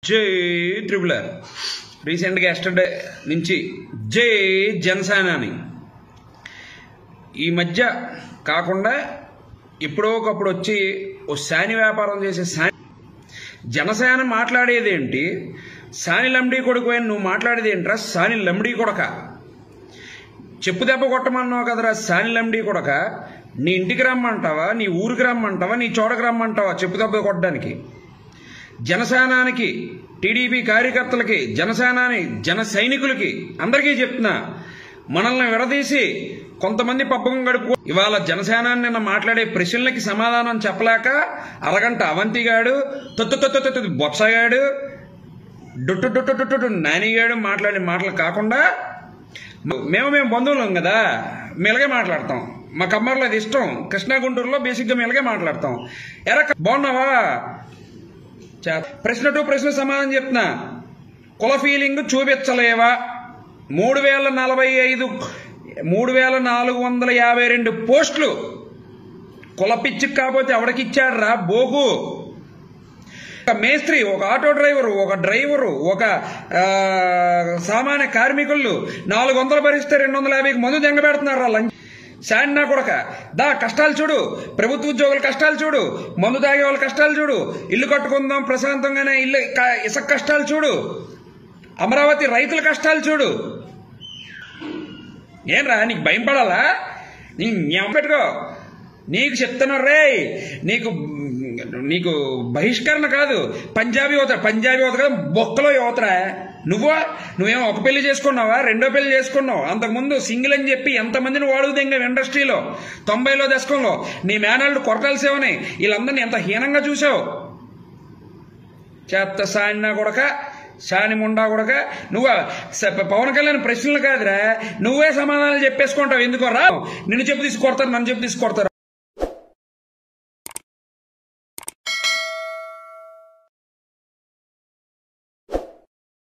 జై త్రిపులర్ రీసెంట్గా ఎస్టర్డే నుంచి జై జనసేన అని ఈ మధ్య కాకుండా ఎప్పుడో ఒకప్పుడు వచ్చి ఓ శాని వ్యాపారం చేసే శాని జనసేన మాట్లాడేది ఏంటి సాని లంబడి కొడుకు అని నువ్వు మాట్లాడేది ఏంట్రా సాని లంబడి కొడక చెప్పు దెబ్బ కొట్టమన్నావు కదరా సాని లంబడి కొడక నీ ఇంటికి రమ్మంటావా నీ ఊరికి రమ్మంటావా నీ చోటకి రమ్మంటావా చెప్పు దెబ్బ కొట్టడానికి జనసేనానికి టీడీపీ కార్యకర్తలకి జనసేనాని జన సైనికులకి అందరికీ చెప్తున్నా మనల్ని విడదీసి కొంతమంది పబ్బం గడుపు ఇవాళ జనసేనాన్ని నిన్న మాట్లాడే ప్రశ్నలకి సమాధానం చెప్పలేక అరగంట అవంతిగాడు తొత్తు తొత్తు తొత్తు బొత్సగాడు డొట్టు డొట్టు డొట్టు నానిగాడు మాట్లాడే మాటలు కాకుండా మేము మేము బంధువులం కదా మెలగే మాట్లాడతాం మా కమ్మర్లో అది ఇష్టం కృష్ణా గుంటూరులో బేసిక్గా మెలగే మాట్లాడతాం ఎరా బాగున్నావా చా- ప్రశ్న టు ప్రశ్న సమాధానం చెప్తున్నా కుల ఫీలింగ్ చూపించలేవా మూడు వేల నలభై ఐదు మూడు వేల నాలుగు వందల యాభై రెండు పోస్టులు కుల పిచ్చికి కాకపోతే ఎవడికిచ్చాడు రా బోకు ఒక మేస్త్రి ఒక ఆటో డ్రైవరు ఒక డ్రైవరు ఒక ఆ, సామాన్య కార్మికులు నాలుగు వందలు భరిస్తే రెండు వందల యాభైకి మందు దెంగ పెడుతున్నారు లంచ్ శాండ్ నా కొడక దా కష్టాలు చూడు ప్రభుత్వ ఉద్యోగుల కష్టాలు చూడు మందు తాగే వాళ్ళ కష్టాలు చూడు ఇల్లు కట్టుకుందాం ప్రశాంతంగానే ఇల్లు క- ఇసుక కష్టాలు చూడు అమరావతి రైతుల కష్టాలు చూడు ఏంరా నీకు భయం పడాలా నీ జ్ఞాపకం పెట్టుకో నీకు చెప్తున్నా రే నీకు నీకు బహిష్కరణ కాదు పంజాబీ యువత పంజాబీ యువత కదా బొక్కలో యువతరా నువ్వా నువ్వేమో ఒక పెళ్లి చేసుకున్నావా రెండో పెళ్లి చేసుకున్నావు అంతకుముందు సింగిల్ అని చెప్పి ఎంతమందిని వాడుదేంగా ఇండస్ట్రీలో తొంభైలో దశకంలో నీ మేనల్డ్ కొరటాల్సేవని వీళ్ళందరినీ ఎంత హీనంగా చూసావు చెత్త సానినా కొడక సాని ముండా కొడక నువ్వు స- పవన్ కళ్యాణ్ ప్రశ్నలు కాదురా నువ్వే సమాధానాలు చెప్పేసుకుంటావు ఎందుకో రా నిన్ను చెప్పు తీసి కొడతారు నన్ను చెప్పు తీసి కొడతారు